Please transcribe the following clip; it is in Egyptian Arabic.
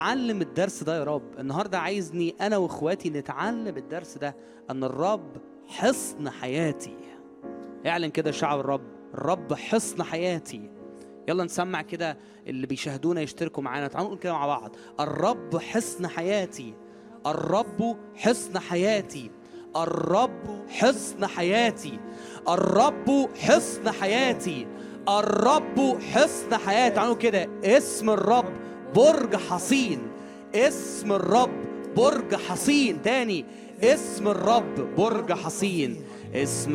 علم الدرس ده يا رب النهارده عايزني انا واخواتي نتعلم الدرس ده ان الرب حصن حياتي اعلن كده شعب الرب الرب حصن حياتي يلا نسمع كده اللي بيشاهدونا يشتركوا معانا تعالوا نقول كده مع بعض الرب حصن حياتي الرب حصن حياتي الرب حصن حياتي الرب حصن حياتي الرب حصن حياتي تعالوا كده اسم الرب برج حصين اسم الرب برج حصين تاني اسم الرب برج حصين اسم